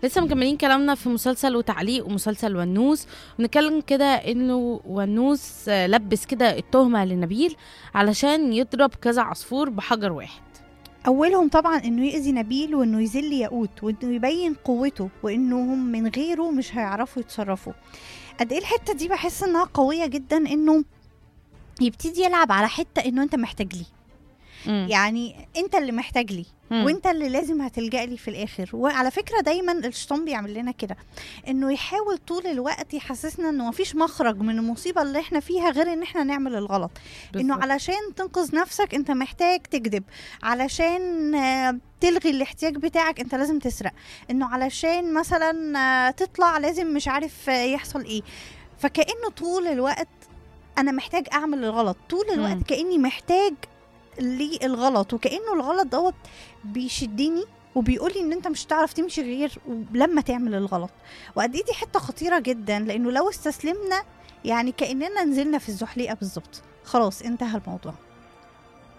لسه مكملين كلامنا في مسلسل وتعليق ومسلسل ونوس ونتكلم كده انه ونوس آه، لبس كده التهمة لنبيل علشان يضرب كذا عصفور بحجر واحد اولهم طبعا انه يأذي نبيل وانه يذل ياقوت وانه يبين قوته وانهم من غيره مش هيعرفوا يتصرفوا قد ايه الحته دي بحس انها قويه جدا انه يبتدي يلعب على حته انه انت محتاج لي مم. يعني انت اللي محتاج لي مم. وانت اللي لازم هتلجأ لي في الاخر وعلى فكره دايما الشيطان بيعمل لنا كده انه يحاول طول الوقت يحسسنا انه مفيش مخرج من المصيبه اللي احنا فيها غير ان احنا نعمل الغلط انه بالظبط. علشان تنقذ نفسك انت محتاج تكذب علشان آه، تلغي الاحتياج بتاعك انت لازم تسرق انه علشان مثلا آه، تطلع لازم مش عارف آه، يحصل ايه فكأنه طول الوقت انا محتاج اعمل الغلط طول مم. الوقت كأني محتاج للغلط وكأنه الغلط دوت بيشدني وبيقول لي ان انت مش هتعرف تمشي غير لما تعمل الغلط وقد ايه دي حته خطيره جدا لانه لو استسلمنا يعني كاننا نزلنا في الزحليقه بالظبط خلاص انتهى الموضوع